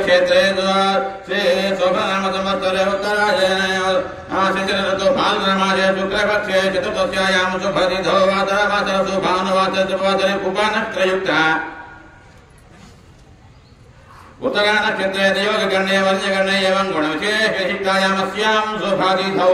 క్షేత్రే శ్రీ శోభనామ సంవత్సరే ఉత్తరాయణ శశిరతు ఫాల్గుణమాసే శుక్లపక్షే చతుర్థస్యాయాం శుభదిధో వాతరవాసరసు భానువాసరే ఉపనక్షత్రయుక్త ఉత్తరా నక్షత్రే దైవగణ్యే వర్జగణ్యే ఏవం గుణ విశేషిక్తాయామస్యాం శుభదిధౌ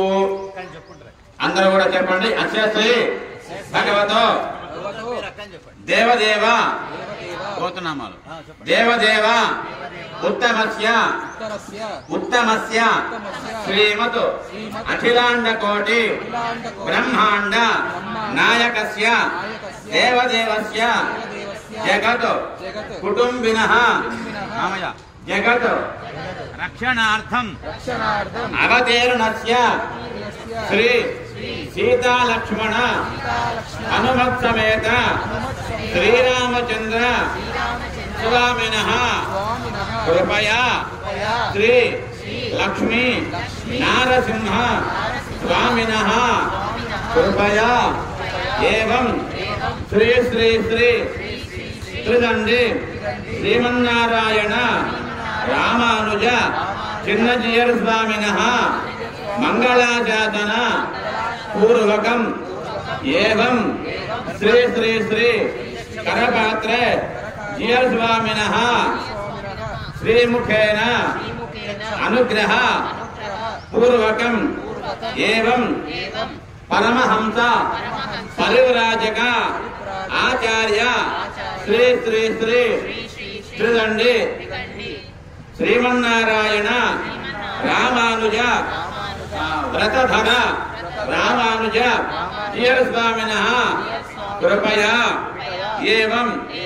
అందరూ కూడా చెప్పండి అస్యశ్రీ భగవతో దేవదేవ గోతనామాలు దేవదేవ ఉత్తమస్య ఉత్తరస్య ఉత్తమస్య ఉత్తమస్య శ్రీమత్ అఖిలాండ కోటి బ్రహ్మాండ నాయకస్య దేవదేవస్య దేవదేవస్య జగత్ జగత్ కుటుంబినః రామయ్య జగత్ రక్షణార్థం రక్షణార్థం అవతీర్ణస్య ప్రియస్య శ్రీ సీతాలక్ష్మణ సీతాలక్ష్మణ హనుమత్ సమేత హనుమత్సమేత శ్రీరామచంద్ర స్వామిన స్వామినః కృపయా కృపయా శ్రీ లక్ష్మీ నారసింహ స్వామిన కృపయా ఏవం శ్రీ శ్రీ శ్రీ త్రిదండి శ్రీమన్నారాయణ రామానుజ చిన్నజీయర్ స్వామిన మంగళాజాతన పూర్వకం ఏవం శ్రీ శ్రీ శ్రీ కరపాత్ర జియర్ స్వామిన శ్రీముఖేన అనుగ్రహ పూర్వకం ఏవం పరమహంస పరివ్రాజక ఆచార్య శ్రీ శ్రీ శ్రీ శ్రీదండి శ్రీమన్నారాయణ రామానుజ వ్రతధర రామానుజ జియర్ స్వామిన కృపయా ఏవం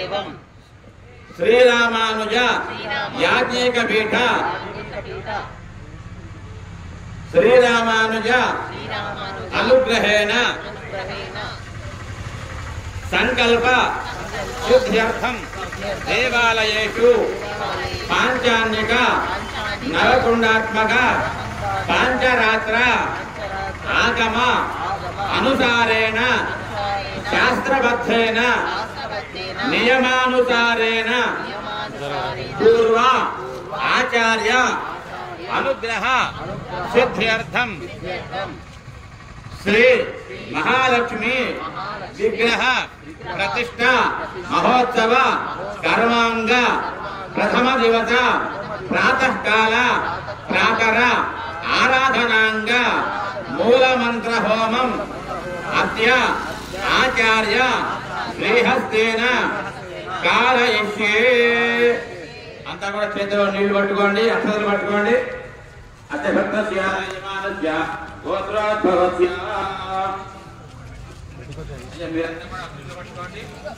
శ్రీరామానుజ యాజ్ఞిక పీఠ శ్రీరామానుజ అనుగ్రహేణ సంకల్ప శుద్ధ్యర్థం దేవాలయేషు పాంచాన్యక నవకుండాత్మక పాంచరాత్ర ఆగమ అనుసారేణ శాస్త్రబద్ధేన నియమానుసారేణ పూర్వ ఆచార్య అనుగ్రహ సిద్ధ్యర్థం శ్రీ మహాలక్ష్మి విగ్రహ ప్రతిష్ట మహోత్సవ కర్మాంగ ప్రథమ దివస ప్రాతకాల ప్రాతర ఆరాధనాంగ మూల మంత్ర హోమం అద్య ఆచార్య శ్రీహస్తేన కాలయిష్యే అంతా కూడా చేతిలో నీళ్లు పట్టుకోండి అక్షరాలు పట్టుకోండి అత్య భక్తస్య యజమానస్య గోత్రోద్భవస్య అయ్యా, మీరంతా కూడా అక్షరాలు పట్టుకోండి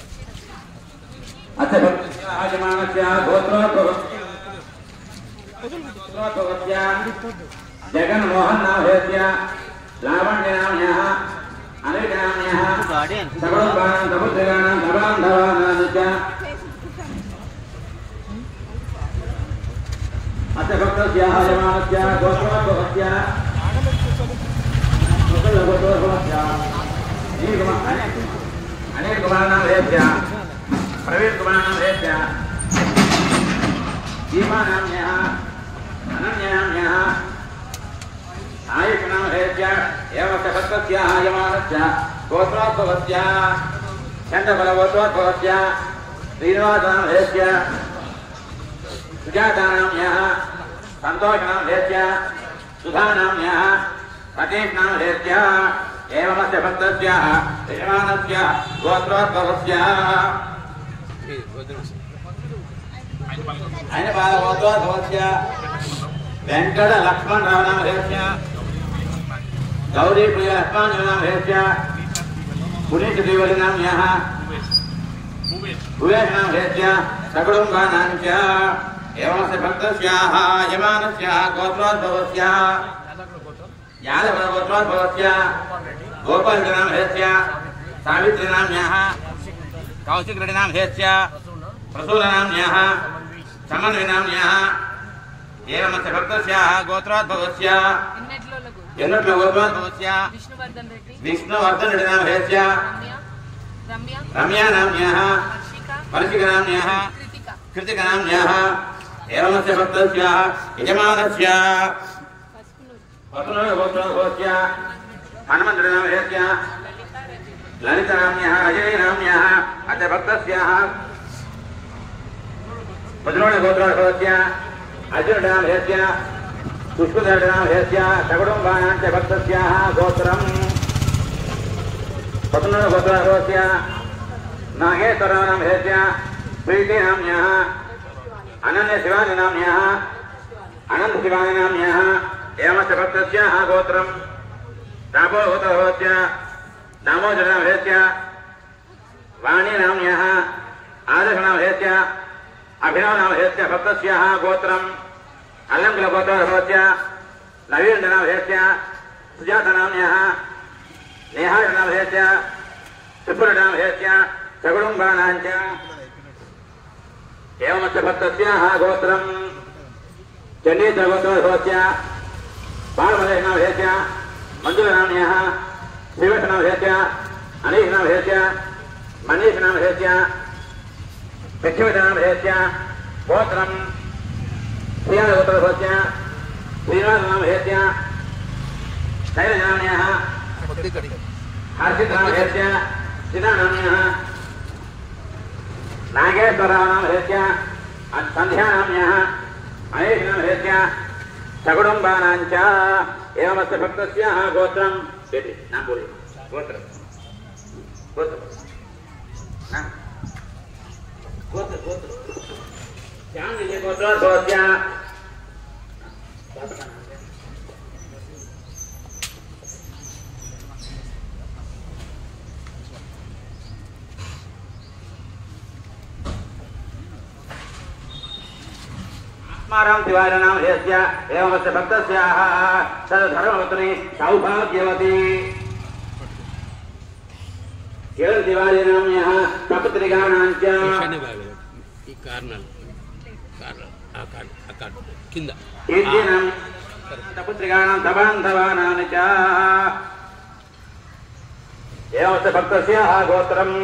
అత్య భక్తస్య యజమానస్య గోత్రోద్భవస్య గోత్రోద్భవస్య జగన్మోహన్ నామేస్య లావణ్యనామ్యః అనిర్నామ్యః సకలోపానాం సముద్రగానాం సబాంధవానాం చ अथ भक्तस्य यमानस्य गोत्रोद्भवस्य गोत्रोद्भवस्य अनिल कुमारनाम रेभ्य प्रवीण कुमारनाम रेभ्य दीपानाम्यः अनन्यनाम्यः आयुषनाम रेभ्य एवं च भक्तस्य यमानस्य गोत्रोद्भवस्य चन्द्रबलगोत्रोद्भवस्य श्रीनिवासनाम रेभ्य सुजातानाम्यः सन्तोषनामधेस्य सुधानाम्यः सतीशनामधेस्य एवमस्य भक्तस्य यजमानस्य गोत्रोद्भवस्य अयनपालगोत्रोद्भवस्य वेङ्कटलक्ष्मणरावनामधेस्य गौरीप्रियलक्ष्मणनामधेस्य पुनीतदेवलिनाम्यः भुवेशनामधेस्य सकुटुम्बानां च एवमस्य भक्तस्याः यमानस्य गोत्रोद्भवस्य यादवगोत्रोद्भवस्य गोपालनामधेस्य सावित्रीनाम्यः कौशिकरेड्डिनामधेस्य प्रसूलनाम्यः समन्विनाम्यः एवमस्य भक्तस्याः गोत्रोद्भवस्य ఎన్నెట్లోలకు ఎన్నట్లో గోత్రోద్భవस्य విష్ణువర్ధన్ రెడ్డి विष्णुवर्धनरेड्डिनामधेस्य రమ్య రమ్య रम्यानाम्यः హర్షిక परशिकनाम्यः కృతిక कृतिकनाम्यः एवमस्य भक्तस्य यजमानस्य पत्नोगोत्रोद्भवस्य हनुमन्त्रनामधेयस्य ललितनाम्यः अजयनाम्यः अस्य भक्तस्याः मुद्रोणगोत्रोद्भवस्य अर्जुननामधेयस्य पुष्पधरनामधेयस्य सगुडुम्बानाञ्च भक्तस्याः गोत्रम् पत्नोगोत्रोद्भवस्य नागेश्वरनामधेयस्य प्रीतिनाम्यः अनन्यशिवानिनाम्यः अनन्तशिवानिनाम्यः एवमस्य भक्तस्याः गोत्रम् तापोभूतभवस्य दामोदरनामधेयस्य वाणीनाम्यः आदर्शनामधेयस्य अभिनवनामधेयस्य भक्तस्याः गोत्रम् अल्लङ्कुलगोत्रभवस्य नवीननामधेयस्य सुजातनाम्यः नेहायनामधेयस्य त्रिपुरनामधेयस्य सगुडुम्बानाञ्च एवमस्य भक्तस्याः गोत्रम् चण्डीचगोत्रभवस्य बालमलेशनामधेयस्य मञ्जुलनाम्यः श्रीवशनामधेयस्य अनीशनामधेयस्य मनीषनामधेयस्य लक्ष्मीधनामधेयस्य गोत्रम् श्रीयादगोत्रभवस्य श्रीनिवासनामधेयस्य शैलजनाम्यः हर्षितनामधेयस्य सिदानाम्यः नागेश्वरानामधेयस्य सन्ध्यानाम्यः महेशनामधेयस्य सगुडुम्बानाञ्च एवमस्य भक्तस्याः गोत्रम् इति न बोलि गोत्रम् गोत्रम् न गोत्र गोत्र श्यामलिङ्गे गोत्रोद्भवस्य आत्माराम तिवारी नाम यस्य एवमस्य भक्तस्याः तदधर्मपत्नी सौभाग्यवती किरण तिवारी नाम्यः कपत्रिकाणाञ्च ఈశాన్య భాగం ఈ కార్నర్ కార్నర్ ఆ కార్నర్ ఆ కార్నర్ కింద कीर्तिनं कपत्रिकाणां सबान्धवानानि च एवमस्य भक्तस्याः गोत्रम्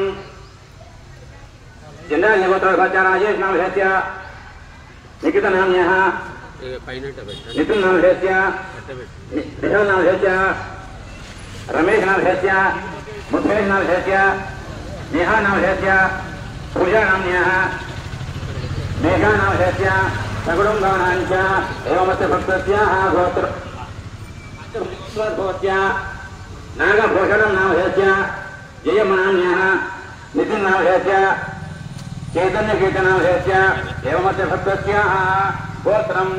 जिन्दान्यगोत्रस्य राजेश नाम यस्य निकितनाम्यः ఇక పైన పెట్టండి नितिन नाम यस्य పెట్టబెట్టి निखिल नाम यस्य रमेश नाम यस्य मुखेश नाम यस्य नेहा नाम यस्य पूजा नाम्न्यः मेघा नाम यस्य सगुडुम्बाणाञ्च एवमस्य भक्तस्याः गोत्र भवत्य नागभूषणं नाम यस्य जयमनाम्यः नितिन नाम यस्य चैतन्यकीर्तनाम यस्य एवमस्य भक्तस्याः गोत्रम्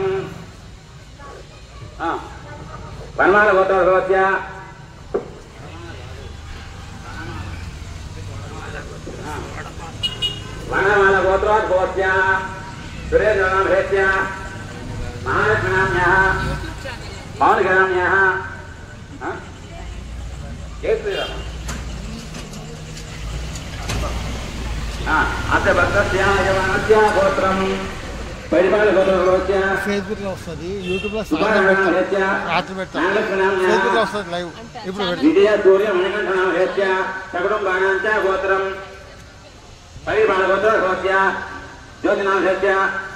वनमालगोत्रभवत्य वनमालगोत्रोद्भवत्य सुरेन्द्रनामधेयस्य महालक्ष्मीनाम्यः मौलिकनाम्यः जय श्रीराम अस्य भक्तस्य यवनस्य गोत्रम् परिपालगोत्रभवत्य ఫేస్బుక్ లో వస్తుంది యూట్యూబ్ లో सुभाषनामधेयस्य రాత్రి పెడతాం नागलक्ष्मीनाम्यः ఫేస్బుక్ లో వస్తుంది లైవ్ ఇప్పుడు పెడతాం విజయ సూర్య మణికంఠనామధేయस्य సకుటుంబానాञ्च గోత్రం పరిపాలగోత్రభవత్య జ్యోతినామధేయस्य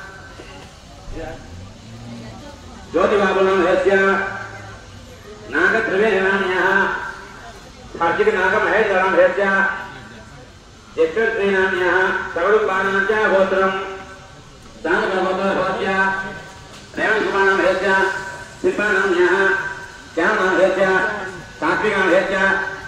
జ్యోతిబాబునామధేయस्य नागत्रिवेदनाम्यः कार्तिकनागमहेश्वरनामधेयस्य यश्वश्रीनाम्यः सकुटुम्बानाञ्च गोत्रम् साङ्गगोत्रभवत्य रेवणकुमारनामधेयस्य शिल्पानाम्यः श्यामनामधेयस्य सात्विकामधेयस्य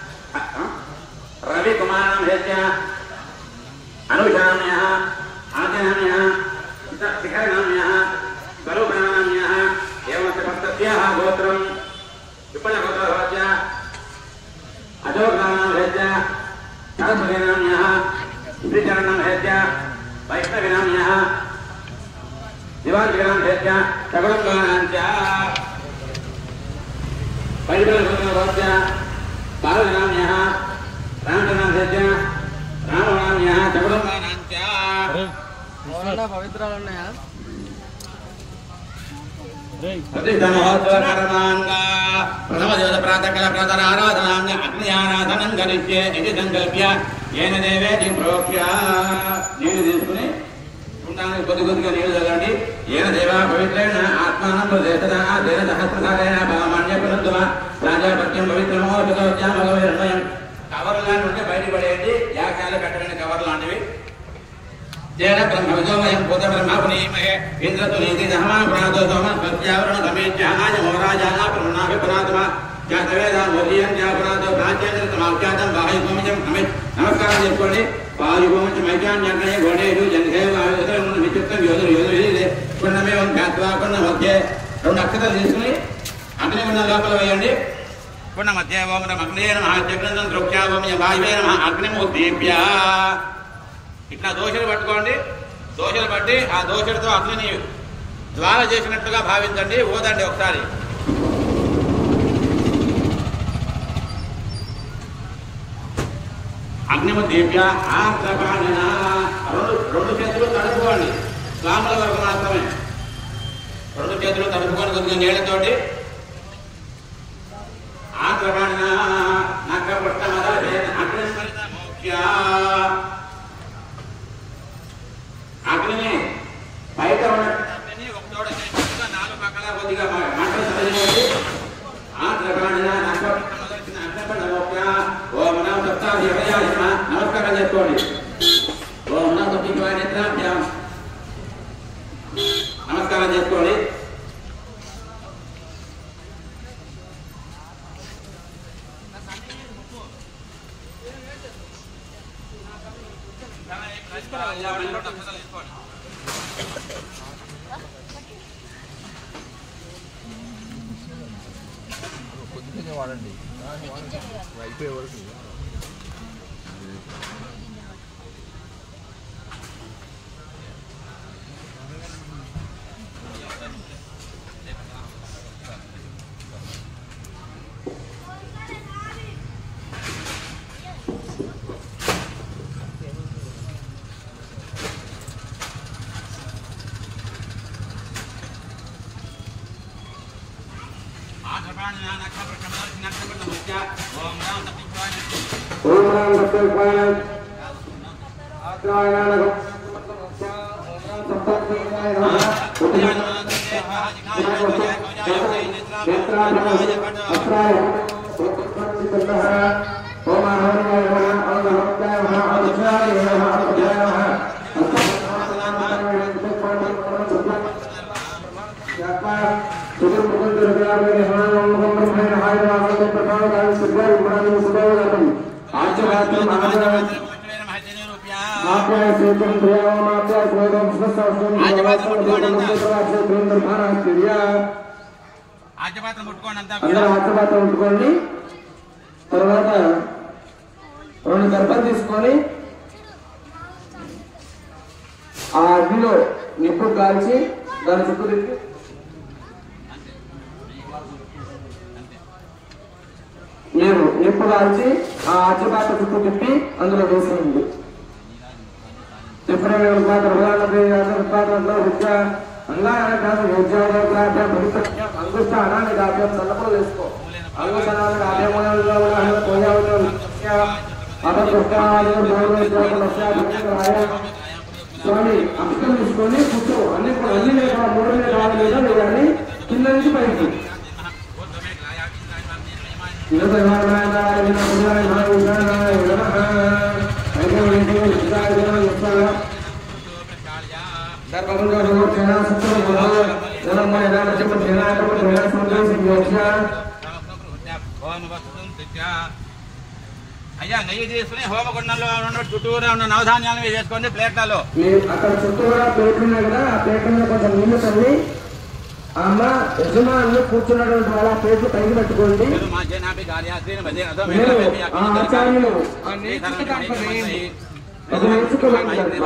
रविकुमारनामधेयस्य अनुषानाम्यः आद्यनाम्यः शिखरनाम्यः स्वरूपनाम्यः एवमस्य भक्तस्याः गोत्रम् विपणगोत्रभवत्य अशोकनामधेयस्य सरस्वतीनाम्यः श्रीचरणनामधेयस्य वैष्णविनाम्यः दिवाञ्चनामधेयस्य सकुटुम्बानाञ्च परिबलभूतभवत्य बालनाम्यः रामचनामधेयस्य रामनाम्यः सकुटुम्बानाञ्च అవునన్నా పవిత్రాలు ఉన్నాయా प्रतिष्ठमहोत्सवकर्माङ्गा प्रथमदिवस प्रातःकाल प्रातराराधनाम्य अग्न्याराधनं करिष्ये इति सङ्कल्प्य येन देवेति प्रोक्ष्य నీళ్లు తీసుకుని కుండానికి కొద్ది కొద్దిగా నీళ్లు తగలండి येन देवा पवित्रेण आत्मानं प्रदेशदा तेन सहस्रकारेण పామన్యపునందుమ రాజాపత్యం పవిత్రమోపితోద్యామగవేర్మయం కవర్లు లాంటి ఉంటే బయట పడేయండి యాగాలు పెట్టబడిన కవర్ లాంటివి తేన బ్రహ్మవిదోమయం భూత బ్రహ్మపునీమహే ఇంద్రతునీతి దహమా పునాదో సోమ స్వత్యావరణ సమేత్యాయ మోరాజానా బ్రహ్మణాభి పునాతమ జాతవేద మోదీయం జాపునాతో ప్రాచ్యేంద్ర సమాఖ్యాతం వాయుభూమిజం అమిత్ నమస్కారం చేసుకోండి వాయుభూమిజం ఐక్యాన్యర్ణయ గోడేరు జనసేవ విచిత్తం యోధులు యోధులు పుణ్యమేవం ఖ్యాత్వా పుణ్య మధ్య రెండు అక్షతలు తీసుకుని అగ్ని ఉన్న లోపల వేయండి పుణ్య మధ్య ఓం అగ్నే నమ జగ్నందం దృక్యా ఓం వాయువే నమ అగ్నిమూర్తిభ్య ఇట్లా దోషలు పట్టుకోండి దోషలు పట్టి ఆ దోషలతో అగ్నిని జ్వాల చేసినట్లుగా భావించండి ఓదండి ఒకసారి అగ్నిము దీప్య ఆంధ్రపాణిన రెండు రెండు చేతులు తడుపుకోండి స్వాముల వరకు మాత్రమే రెండు చేతులు తడుపుకొని కొద్దిగా నీళ్ళతోటి ఆంధ్రపాణిన నక్క పుట్ట మొదలు అగ్ని స్మరిత ముఖ్య అగ్నిని బయట ఉన్న అగ్నిని ఒక చోట చేసినట్టుగా నాలుగు పక్కల కొద్దిగా మ- మంటలు చదివేసి ఆంధ్రపాణిన నక్క పుట్ట మొదలెట్టిన అగ్నిపండ ముఖ్య ఓం నమః సప్తాది యమయాయ నమః. నమస్కారం చేసుకోండి ఓం నమః సప్తివాయ నేత్రాభ్యాం నమస్కారం చేసుకోండి కొద్దిగా వాడండి అయిపోయే వరకు ఆంధ్రపాణిన నక్క పుట్ట మొదలెట్టిన అగ్నిపండ ముఖ్య ఓం నమః సప్తివాయ ఓం రాం సత్యపాయ ఆత్మాయన ఆజ్యపాత్ర ముట్టుకోండి అంతా అందరూ ఆచపాత్ర ఉంచుకోండి తర్వాత రెండు దర్భలు తీసుకొని ఆ అగ్నిలో నిప్పు కాల్చి దాని చుట్టూ తిప్పి మీరు నిప్పు కాల్చి ఆ ఆచపాత్ర చుట్టూ తిప్పి అందులో వేసేయండి తిప్పడం పాత్ర పాత్ర విద్య అంగారాభ్యాసం యోగ్యాభ్యాసం పవిత్ర అంగుష్ట అనాన్ని గాభ్యం నల్లపలు వేసుకో అంగుష్టాన్ని గాభ్యం స్వామి అక్షరం తీసుకొని కూర్చో అన్ని అన్ని లేదా మూడు మీద కావాలి లేదా లేదా అని కింద నుంచి పైకి అయ్యా నెయ్యి తీసుకుని హోమగుండంలో ఉన్న చుట్టూరా ఉన్న నవధాన్యాలు వేసేసుకోండి ప్లేట్లలో మీరు అక్కడ చుట్టూరా ప్లేట్లు ఉన్నాయి కదా ఆ ప్లేట్ల మీద కొంచెం నీళ్లు తల్లి అమ్మ యజమానులు కూర్చున్నటువంటి వాళ్ళ ప్లేట్లు పైకి పెట్టుకోండి మీరు మా జనాభి కార్యాశ్రీని మధ్య అదో మీరు మీద మీ ఆ ఆచార్యులు ఆ ఈ నేర్చుకు ధర్మం దాంట్లో మహిమ వేయండి. మహిమ. అది నేర్చుకోవాలి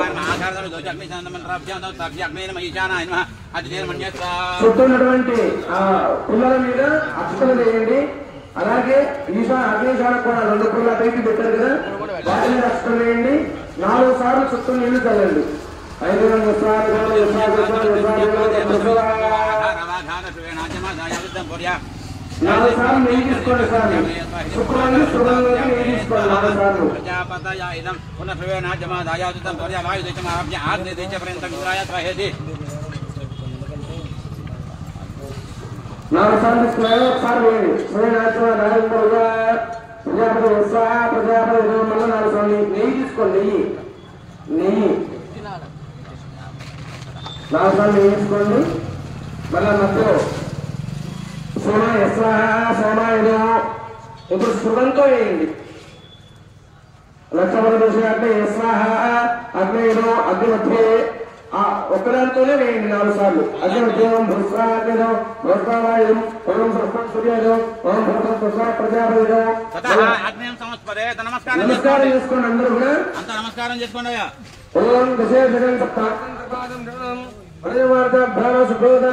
చుట్టూ ఉన్నటువంటి ఆ పుల్లల మీద అక్షతలు వేయండి అలాగే ఈశా అగ్నిశాల కూడా రెండు పుల్ల పైకి పెట్టారు కదా వాటి మీద అక్షతలు వేయండి నాలుగు సార్లు చుట్టూ నీళ్లు చల్లండి ఐదు వందల సార్లు విశ్రాలు, విశ్రాలు, విశ్రాలు, విశ్రాలు. నాలుగు సార్లు నెయ్యి తీసుకోండి సార్ శుక్రవారం శుభ్రంగా నెయ్యి తీసుకోండి నాలుగు సార్లు ప్రజాపతయ ఇదం పునః నాట్యమాదాయాదుతం పర్యావాయుదిశమారభ్య ఆగ్నేదిశ పర్యంతం ఇంద్రాయ స్వహేతి నాలుగు సార్లు తీసుకున్నాయో ఒకసారి వేయండి శ్రీనాథ నారాయణ ప్రజాపతి ఉత్సాహ ప్రజాపతి మళ్ళీ నాలుగు సార్లు నెయ్యి తీసుకోండి నెయ్యి నెయ్యి నాలుగు సార్లు నెయ్యి తీసుకోండి మళ్ళీ మధ్యలో సోమ యస్వాహ సోమాయుధం ఇప్పుడు శృతంతో వేయండి లక్షపద దోషాగ్ని యస్వాహ అగ్నేయుధం అగ్ని మధ్యే ఆ ఒక్కదాంతోనే వేయండి నాలుగు సార్లు అగ్ని మధ్యం భృస్వాగ్నిధం భృస్వాయుధం ఓం సృష్టం సూర్యోదయం ఓం భృతం పుష్ప ప్రజాపతిదం తతః అగ్నిం సంస్పదే నమస్కారం నమస్కారం చేసుకోండి చేసుకోండి అందరూ కూడా అంత నమస్కారం చేసుకోండి అయ్యా ఓం దశేషం సప్తాకం జనం ప్రజవార్తాభ్యాన సుఖోద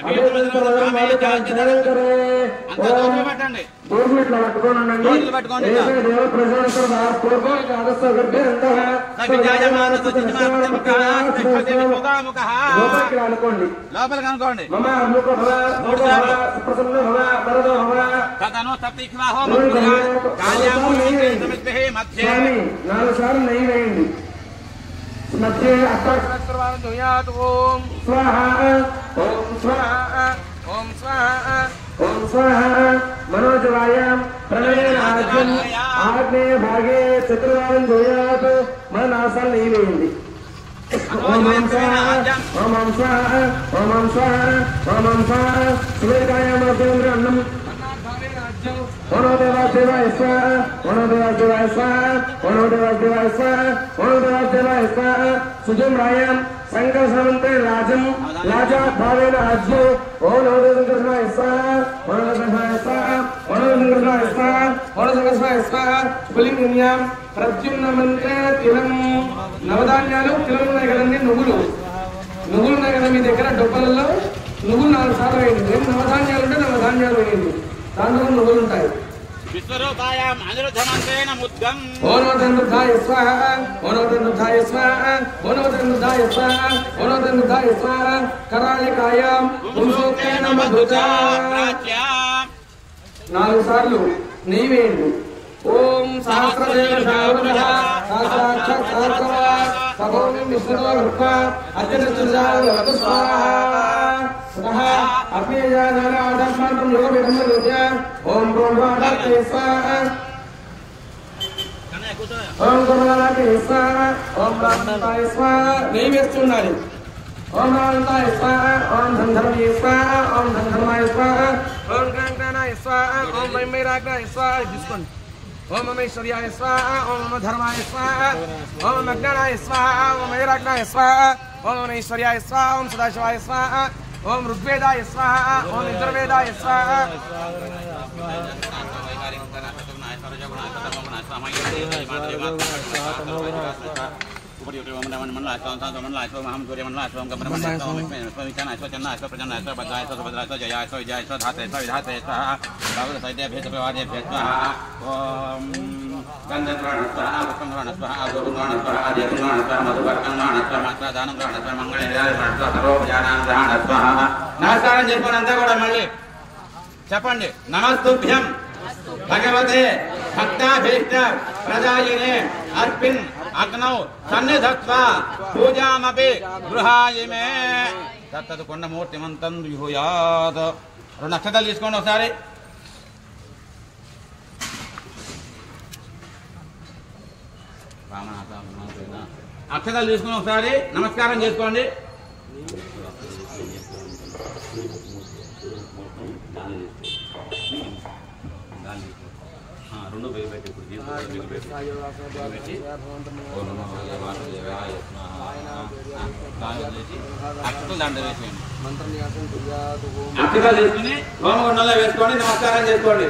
అంత దోషులు పెట్టండి దోషులు ఇట్లా పట్టుకోనండి దోషులు పట్టుకోండి ఇట్లా. దేవ ప్రజాస్వర పూర్వం ఆదస్త గర్భే సవిజాయమాన ముఖముఖ లోపలికి అనుకోండి లోపలికి అనుకోండి మమ ముఖ భవ ముఖ భవ సుప్రసన్న భవ వరద భవ తదను సప్తిక్వాహో ఓం సమిస్మిహి మధ్యే స్వామి నాలుగు సార్లు నెయ్యి వేయండి మధ్య అష్టాక్షరాలు ఓం స్వాహ ఓం స్వాహ ఓం స్వాహ ఓం స్వాహ మనోజవాయాం ప్రణయన ఆజ్యం ఆగ్నేయ భాగే చతుర్వారం జోయాత్ మన నాలుగు సార్లు నెయ్యి వేయండి ఓం ఓం స్వాహ ఓం ఓం స్వాహ ఓం ఓం స్వాహ ఓం ఓం స్వాహ సువేదాయాం అభ్యంతర అన్నం ఓనో దేవా దేవాయ స్వాహ ఓనో దేవా దేవాయ స్వాహ ఓనో దేవా దేవాయ స్వాహ ఓనో దేవా దేవాయ స్వాహ సుజం రాయాం శంకర సమంతే రాజం రాజా భావేన రాజ్యం ఓనో దేవకృష్ణాయ స్వాహ ఓనో దేవకృష్ణాయ స్వాహ ఓనో దేవకృష్ణాయ స్వాహ ఓనో దేవకృష్ణాయ స్వాహ పులింగ్యాం ప్రత్యుమ్న మంత్ర తిలం నవధాన్యాలు తిలం ఉన్నాయి కదండి నువ్వులు నువ్వులు ఉన్నాయి కదా మీ దగ్గర డబ్బలలో నువ్వులు నాలుగు సార్లు వేయండి ఏం నవధాన్యాలు ఉంటే నవధాన్యాలు వేయండి దాంట్లో నువ్వులు ఉంటాయి విశ్వరూపాయాం అనిరుద్ధమంత్రేణ ముద్గం ఓనోదనుధాయ స్వాహ ఓనోదనుధాయ స్వాహ ఓనోదనుధాయ స్వాహ ఓనోదనుధాయ స్వాహ కరాళికాయాం పురుషోత్తేన మధుజా ప్రాచ్యాం నాలుగు సార్లు నెయ్యి వేయండి ఓం సహస్రదేవ సహస్రాక్ష సహస్రవ సభోమి విష్ణుతో వృత్వ అత్యధిష్ఠాయ స్వాహ పునః అగ్నేయానారాధస్మాంతం యోగ విధంగా ఓం బ్రహ్మాండే స్వాహ కన్నయ్య కూర్చో ఓం గురువారాకి స్వాహ ఓం బ్రాహ్మణాయ స్వాహ నెయ్యి వేస్తుండాలి ఓం రామంతాయ స్వాహ ఓం ధన్ధర్మయ స్వాహ ఓం ధన్ధర్మాయ స్వాహ ఓం గ్రాంగ్రానాయ స్వాహ ఓం వైమైరాగ్నాయ స్వాహ తీసుకోండి ఓం మమేశ్వర్యాయ స్వాహ ఓం మమ ధర్మాయ స్వాహ ఓం అజ్ఞానాయ స్వాహ ఓం వైరాగ్నాయ స్వాహ ఓం మమేశ్వర్యాయ స్వాహ ఓం సదాశివాయ స్వాహ ఓం ఋగ్వేదాయ స్వాహ ఓం యజుర్వేదాయ స్వాహ నమస్కారం చెప్పండి అంతా కూడా మళ్ళీ చెప్పండి నమస్తుభ్యం భగవతే భక్తాభీష్ట ప్రజాయినే అర్పిన్ అగ్నౌ సన్నిధత్వ పూజామపి గృహాయిమే తత్తదు కొండమూర్తిమంతం విహూయాత్ రెండు నక్షత్రాలు తీసుకోండి ఒకసారి అక్షతాలు తీసుకుని ఒకసారి నమస్కారం చేసుకోండి ఆ, రెండు వేలు పెట్టి ఇప్పుడు తీసుకొని మీకు పెట్టి. పెట్టి, ఓ నమో భగవతే వాసుదేవాయ స్వాహ. ఆ, దాన్ని వదిలేసి అక్షతలు దాంట్లో వేసేయండి అక్షతలు తీసుకుని హోమగుండంలో వేసుకోండి నమస్కారం చేసుకోండి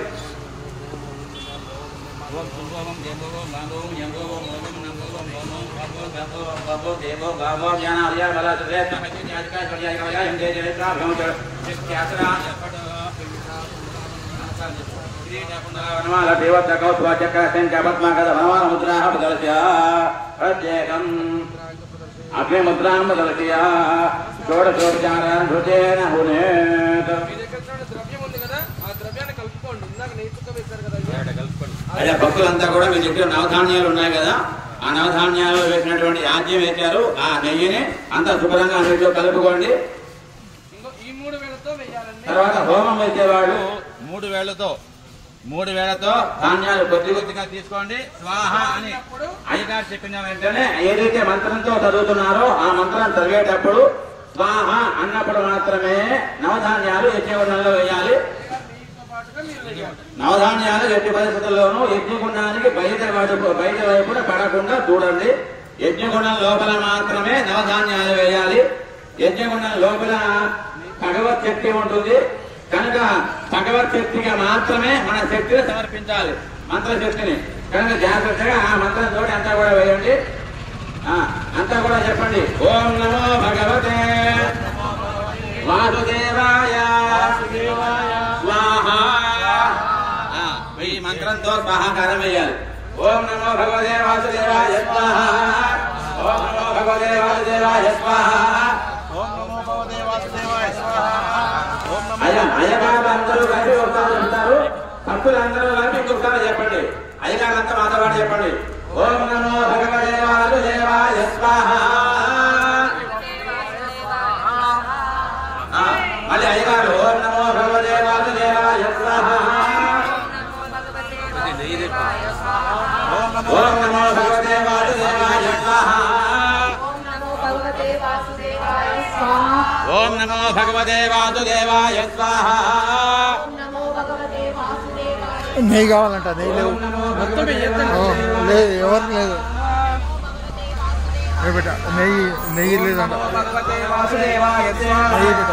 ఓం శుభోమం దేవోం గాంధోం యంగోం ఓం నంగోం ఓం బాబో గాబో బాబో దేవో గావో జ్ఞాన అర్య బల శ్రే సమతి జ్ఞాతిక కళ్యాయ కళ్యాయ హిందే జయ ప్రాభ్యం చ శిష్యాసరా వనమాల దేవత కౌత్వ చక్ర శంఖ పద్మాగద వనమాల ముద్రాः బదలస్య ప్రత్యేకం అగ్నిముద్రాం బదలస్య షోడశోపచారాన్ భృతేన హునేత్ ద్రవ్యం ఉంది కదా ఆ ద్రవ్యాన్ని కలుపుకోండి ఇందాక నెయ్యి చుక్క వేశారు కదా అదే భక్తులంతా కూడా మీ దగ్గర నవధాన్యాలు ఉన్నాయి కదా ఆ నవధాన్యాలు వేసినటువంటి యాజ్యం వేశారు ఆ నెయ్యిని అంతా శుభ్రంగా నీటిలో కలుపుకోండి ఇంకో ఈ మూడు వేలతో వేయాలండి తర్వాత హోమం వేసేవాడు మూడు వేళ్లతో మూడు వేళ్లతో ధాన్యాలు కొద్ది కొద్దిగా తీసుకోండి స్వాహ అని అయ్యగారు చెప్పిన వెంటనే ఏదైతే మంత్రంతో చదువుతున్నారో ఆ మంత్రం చదివేటప్పుడు స్వాహ అన్నప్పుడు మాత్రమే నవధాన్యాలు యజ్ఞగుండంలో వేయాలి నవధాన్యాలు ఎట్టి పరిస్థితుల్లోనూ యజ్ఞగుండానికి బయట వైపు బయట వైపున పడకుండా చూడండి యజ్ఞగుండం లోపల మాత్రమే నవధాన్యాలు వేయాలి యజ్ఞగుండం లోపల భగవత్ శక్తి ఉంటుంది కనుక భగవత్ శక్తిగా మాత్రమే మన శక్తిని సమర్పించాలి మంత్రశక్తిని కనుక జాగ్రత్తగా ఆ మంత్రంతో అంతా కూడా వేయండి ఆ, అంతా కూడా చెప్పండి ఓం నమో భగవతే వాసుదేవాయ స్వాహ ఆ, ఈ మంత్రంతో స్వాహాకారం వేయాలి ఓం నమో భగవతే వాసుదేవాయ స్వాహ ఓం నమో భగవతే వాసుదేవాయ స్వాహ అయ్యా అయ్యగారు అందరూ కలిపి ఒకసారి చెప్తారు భక్తులు అందరూ కలిపి ఇంకొకసారి చెప్పండి అయ్యగారు అంతా మాతో పాటు చెప్పండి ఓం నమో భగవతే వాసుదేవాయ స్వాహ ఆ, మళ్ళీ అయ్యగారు ఓం నమో భగవతే వాసుదేవాయ స్వాహ ఓం నమో భగవతే వాసుదేవాయ స్వాహ ఓం నమో భగవతే వాసుదేవాయ స్వాహ నెయ్యి కావాలంట నెయ్యి లేవు ఓం నమో భగవతే ఓ, లేదు ఎవరికి లేదు ఏ బిడ్డ నెయ్యి నెయ్యి లేదంట భగవతే వాసుదేవాయ స్వాహ నెయ్యి బిడ్డ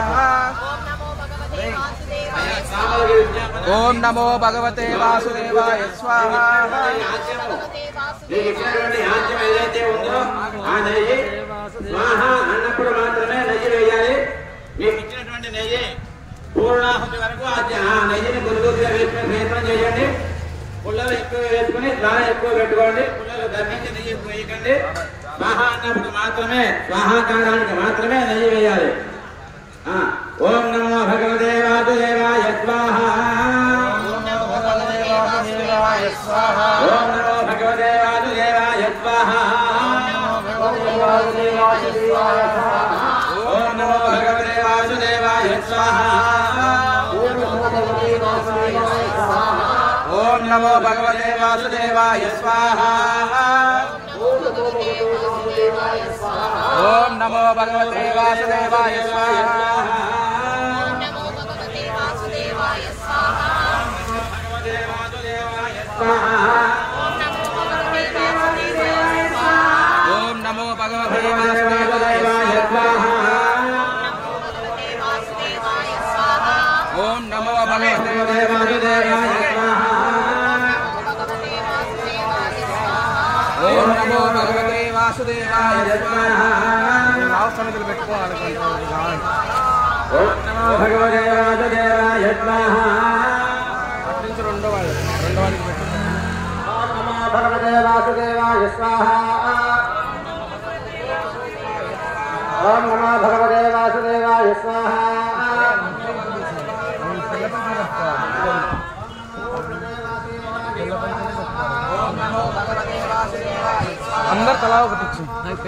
ఓం నమో భగవతే వాసుదేవాయ స్వాహ నీకు ఇచ్చినటువంటి ఆజ్యం ఏదైతే ఉందో ఆ నెయ్యి స్వాహ అన్నప్పుడు మాత్రమే నెయ్యి వేయాలి మీకు ఇచ్చినటువంటి నెయ్యి పూర్ణాహుతి వరకు ఆ జ- ఆ నెయ్యిని కొద్ది కొద్దిగా వేసుకుని ప్రయత్నం చేయండి పుల్లలు ఎక్కువ వేసుకుని ద్వారా ఎక్కువ పెట్టుకోండి పుల్లలు ధరించి నెయ్యి ఎక్కువ వేయకండి స్వాహ అన్నప్పుడు మాత్రమే స్వాహాకారానికి మాత్రమే నెయ్యి వేయాలి ఆ, ఓం నమో భగవతే వాసుదేవాయ స్వాహ ఓం నమో భగవతే వాసుదేవాయ స్వాహ ఓం నమో భగవతే వాసుదేవాయ స్వాహ ఓం నమో భగవతే వాసుదేవాయ స్వాహ ఓం నమో భగవతే వాసుదేవాయ స్వాహ ఓం నమో భగవతే వాసుదేవాయ స్వాహ ఓం నమో భగవతే వాసుదేవాయ స్వాహ ఓం నమో భగవతే ఓం నమో భగవతే వాసుదేవాయ స్వాహ సమితులు పెట్టుకోవాలి కొంచెం కావాలి ఓం నమో భగవతే వాసుదేవాయ స్వాహ అట్నుంచి రెండో వాళ్ళు రెండో వాళ్ళకి పెట్టు ఓం నమో భగవతే వాసుదేవాయ స్వాహ ఓం నమో భగవతే వాసుదేవాయ స్వాహ అందరు తలా ఒకటి ఇచ్చి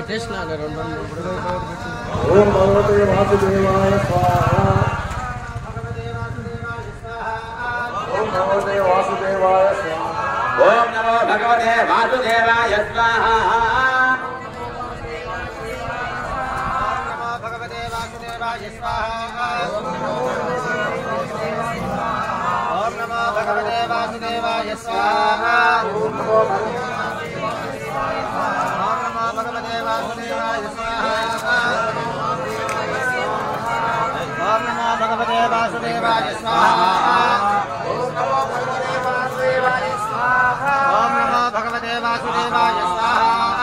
ఓం భగవతే వాసుదేవాయ స్వాహ ఓం భగవతే వాసుదేవాయ స్వాహ ఓం నమో భగవతే వాసుదేవాయ స్వాహ భగవతే వాసుదేవాయ స్వాహ ఓం నమో భగవతే వాసుదేవాయ స్వాహ ఓం నమో భగవతే వాసుదేవాయ స్వాహ ఓం నమో భగవతే వాసుదేవాయ స్వాహ ఓం నమో భగవతే వాసుదేవాయ స్వాహ ఓం నమో భగవతే వాసుదేవాయ స్వాహ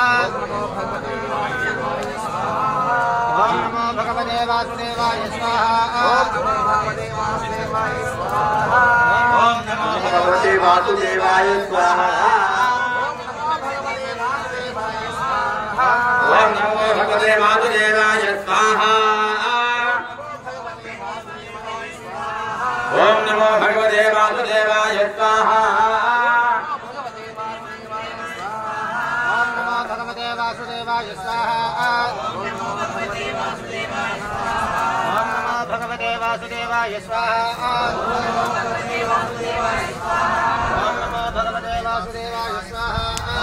ఓం నమో భగవతే వాసుదేవాయ స్వాహ ఓం నమో భగవతే వాసుదేవాయ స్వాహ ఓం నమో భగవతే వాసుదేవాయ స్వాహ ఓం నమో భగవతే వాసుదేవాయ స్వాహ ఓం నమో భగవతే వాసుదేవాయ స్వాహ ఓం నమో భగవతే వాసుదేవాయ స్వాహ ఓం నమో భగవతే వాసుదేవాయ స్వాహ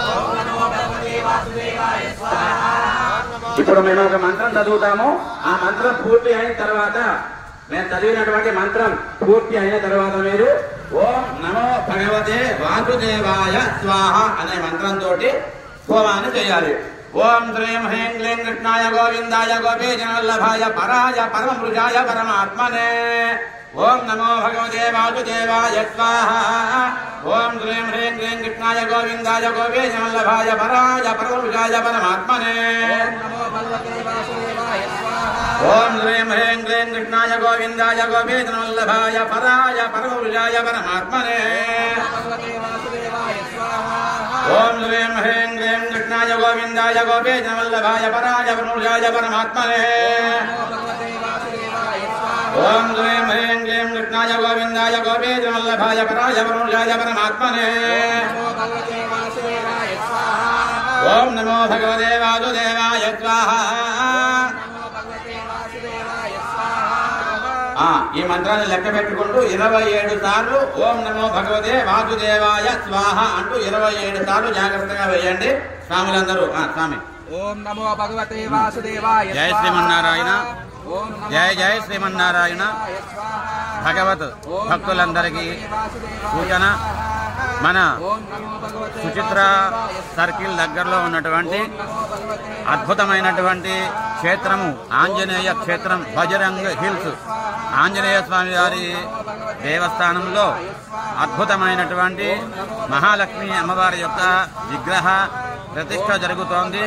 ఇప్పుడు మేము ఒక మంత్రం చదువుతాము ఆ మంత్రం పూర్తి అయిన తర్వాత మేము చదివినటువంటి మంత్రం పూర్తి అయిన తర్వాత మీరు ఓం నమో భగవతే వాసుదేవాయ స్వాహ అనే మంత్రంతో హోమాన్ని చేయాలి ఓం శ్రీం హ్రీం క్లీం కృష్ణాయ గోవిందాయ గోపీజనవల్లభాయ పరాయ పరమృజాయ పరమాత్మనే ఓం నమో భగవతే వాసుదేవాయ స్వాహ ఓం శ్రీం హ్రీం క్లీం కృష్ణాయ గోవిందాయ గోపీజనవల్లభాయ పరాయ పరమృజాయ పరమాత్మనే ఓం శ్రీం హ్రీం క్లీం కృష్ణాయ గోవిందాయ గోపీజనవల్లభాయ పరాయ పరమృజాయ పరమాత్మనే ఓం శ్రీం హ్రీం క్లీం కృష్ణాయ గోవిందాయ గోపీజనవల్లభాయ పరాయ పరమృజాయ పరమాత్మనే ఓం శ్రీం హ్రీం క్లీం కృష్ణాయ గోవిందాయ గోపీజనవల్లభాయ పరాయ పరమృజాయ పరమాత్మనే ఓం నమో భగవతే వాసుదేవాయ స్వాహ ఆ, ఈ మంత్రాన్ని లెక్క పెట్టుకుంటూ ఇరవై ఏడు సార్లు ఓం నమో భగవతే వాసుదేవాయ స్వాహ అంటూ ఇరవై ఏడు సార్లు జాగ్రత్తగా వేయండి స్వాములందరూ ఆ, స్వామి ఓం నమో భగవతే వాసుదేవాయ జై స్వాహ. శ్రీమన్నారాయణ ఓం నమో జై జై శ్రీమన్నారాయణ స్వాహ. భగవత్ ఓం భక్తులందరికీ నమో వాసుదేవాయ సూచన మన ఓం నమో భగవతే సుచిత్ర సర్కిల్ దగ్గరలో ఉన్నటువంటి నమో భగవతే అద్భుతమైనటువంటి క్షేత్రము ఆంజనేయ క్షేత్రం బజరంగ్ హిల్స్ ఆంజనేయ స్వామి వారి దేవస్థానంలో అద్భుతమైనటువంటి మహాలక్ష్మి అమ్మవారి యొక్క విగ్రహ ప్రతిష్ట జరుగుతోంది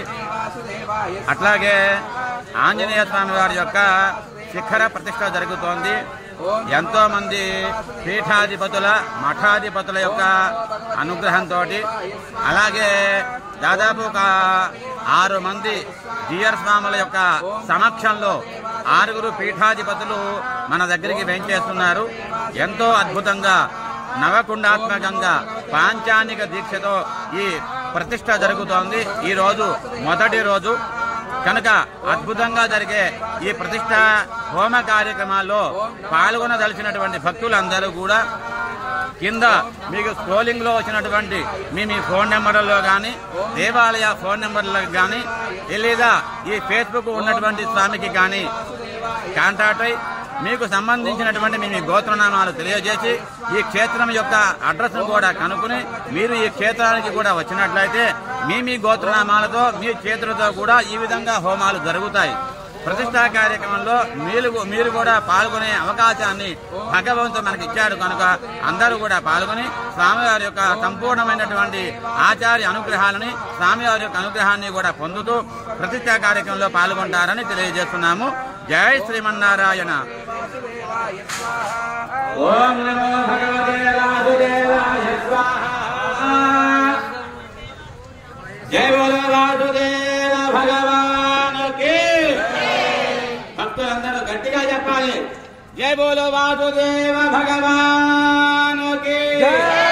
అట్లాగే ఆంజనేయ స్వామి వారి యొక్క శిఖర ప్రతిష్ట జరుగుతోంది ఎంతో మంది పీఠాధిపతుల మఠాధిపతుల యొక్క అనుగ్రహంతో అలాగే దాదాపు ఒక ఆరు మంది జియర్ స్వాముల యొక్క సమక్షంలో ఆరుగురు పీఠాధిపతులు మన దగ్గరికి వెంచేస్తున్నారు ఎంతో అద్భుతంగా నవకుండాత్మకంగా పాంచానిక దీక్షతో ఈ ప్రతిష్ట జరుగుతోంది ఈ రోజు మొదటి రోజు కనుక అద్భుతంగా జరిగే ఈ ప్రతిష్ట హోమ కార్యక్రమాల్లో పాల్గొనదలిచినటువంటి భక్తులందరూ కూడా కింద మీకు స్క్రోలింగ్ లో వచ్చినటువంటి మీ మీ ఫోన్ నెంబర్లలో కానీ దేవాలయ ఫోన్ నెంబర్లకు కానీ లేదా ఈ ఫేస్బుక్ ఉన్నటువంటి స్వామికి కానీ కాంటాక్ట్ అయి మీకు సంబంధించినటువంటి మీ మీ గోత్రనామాలు తెలియజేసి ఈ క్షేత్రం యొక్క అడ్రస్ కూడా కనుక్కుని మీరు ఈ క్షేత్రానికి కూడా వచ్చినట్లయితే మీ మీ గోత్రనామాలతో మీ చేతులతో కూడా ఈ విధంగా హోమాలు జరుగుతాయి ప్రతిష్టా కార్యక్రమంలో మీరు మీరు కూడా పాల్గొనే అవకాశాన్ని భగవంతుడు మనకి ఇచ్చాడు కనుక అందరూ కూడా పాల్గొని స్వామివారి యొక్క సంపూర్ణమైనటువంటి ఆచార్య అనుగ్రహాలని స్వామివారి యొక్క అనుగ్రహాన్ని కూడా పొందుతూ ప్రతిష్టా కార్యక్రమంలో పాల్గొంటారని తెలియజేస్తున్నాము జై శ్రీమన్నారాయణ ఓం నమో భగవతే వాసుదేవాయ స్వాహా జై బోలో వాసుదేవ భగవానుకి భక్తులందరూ గట్టిగా చెప్పాలి జై బోలో వాసుదేవ భగవానుకి